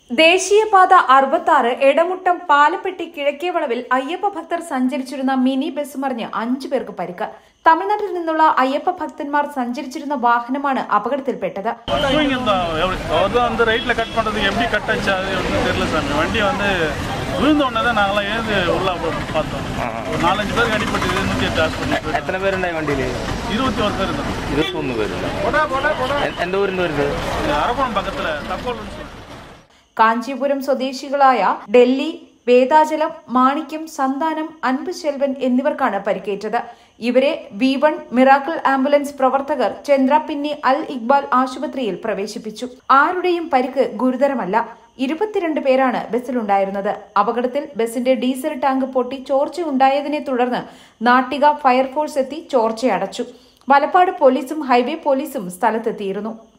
ദേശീയപാത അറുപത്താറ് എടമുട്ടം പാലപ്പെട്ടി കിഴക്കേവളവിൽ അയ്യപ്പ ഭക്തർ സഞ്ചരിച്ചിരുന്ന മിനി ബസ് മറിഞ്ഞ് അഞ്ചു പേർക്ക് പരിക്ക് തമിഴ്നാട്ടിൽ നിന്നുള്ള അയ്യപ്പ ഭക്തന്മാർ സഞ്ചരിച്ചിരുന്ന வாகனമാണ് அபகடத்தில்பட்டது டூயிங் தான் அவர் தான் வந்து ரைட்டில் கட் பண்ணுறதுக்கு எப்படி கட் ஆச்சு அது ஒன்றும் தெரியல சாமி வண்டி வந்து விழுந்த உடனே தான் நாங்களாம் ஏந்து உள்ள பார்த்தோம் ஒரு நாலஞ்சு பேருக்கு அடிப்பட்டு நூற்றி எட்டு ஹாஸ்பிட்டல் എത്ര പേരുണ്ടായി വണ്ടിയിൽ இருபத்தி ஒரு பேர் இருந்தாங்க ഇരുപത്തൊന്ന് പേരുണ്ട് എ- എന്റെ ഊരിന്ന് വരുന്നത് இது அரக்கோணம் பக்கத்தில் தக்கோல்னு சொல்லிட்டு കാഞ്ചീപുരം സ്വദേശികളായ ഡൽഹി വേദാചലം മാണിക്യം സന്താനം അൻപ് ശെൽവൻ എന്നിവർക്കാണ് പരിക്കേറ്റത് ഇവരെ വി വൺ മിറാക്കിൾ ആംബുലൻസ് പ്രവർത്തകർ ചന്ദ്രപിന്നി അൽ ഇക്ബാൽ ആശുപത്രിയിൽ പ്രവേശിപ്പിച്ചു ആരുടെയും പരിക്ക് ഗുരുതരമല്ല ഇരുപത്തിരണ്ട് പേരാണ് ബസ്സിലുണ്ടായിരുന്നത് അപകടത്തിൽ ബസിന്റെ ഡീസൽ ടാങ്ക് പൊട്ടി ചോർച്ചയുണ്ടായതിനെ തുടർന്ന് നാട്ടിക ഫയർഫോഴ്സ് എത്തി ചോർച്ചയടച്ചു വലപ്പാട് പോലീസും ഹൈവേ പോലീസും സ്ഥലത്തെത്തിയിരുന്നു